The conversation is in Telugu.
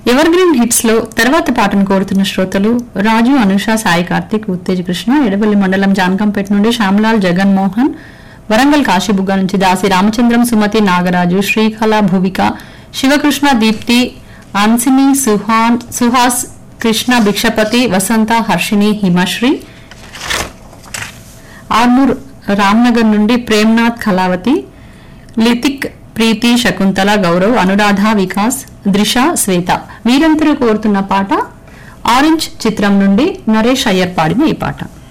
ఎవర్ గ్రీన్ హిట్స్ లో తర్వాత పాటను కోరుతున్న శ్రోతలు రాజు అనుష సాయి కార్తిక్ ఉత్తేజ్ కృష్ణ ఎడపల్లి మండలం జానకంపేట నుండి శ్యామలాల్ జగన్మోహన్ వరంగల్ కాశీబుగ్గ నుంచి దాసి రామచంద్రం సుమతి నాగరాజు శ్రీకళ భువిక శివకృష్ణ దీప్తి అన్సిని సుహాన్ సుహాస్ కృష్ణ భిక్షపతి వసంత హర్షిని హిమశ్రీ ఆర్మూర్ రామ్నగర్ నుండి ప్రేమ్నాథ్ కళావతి లితిక్ ప్రీతి శకుంతల గౌరవ్ అనురాధ వికాస్ దృష శ్వేత వీరందరూ కోరుతున్న పాట ఆరెంజ్ చిత్రం నుండి నరేష్ అయ్యర్ పాడిన ఈ పాట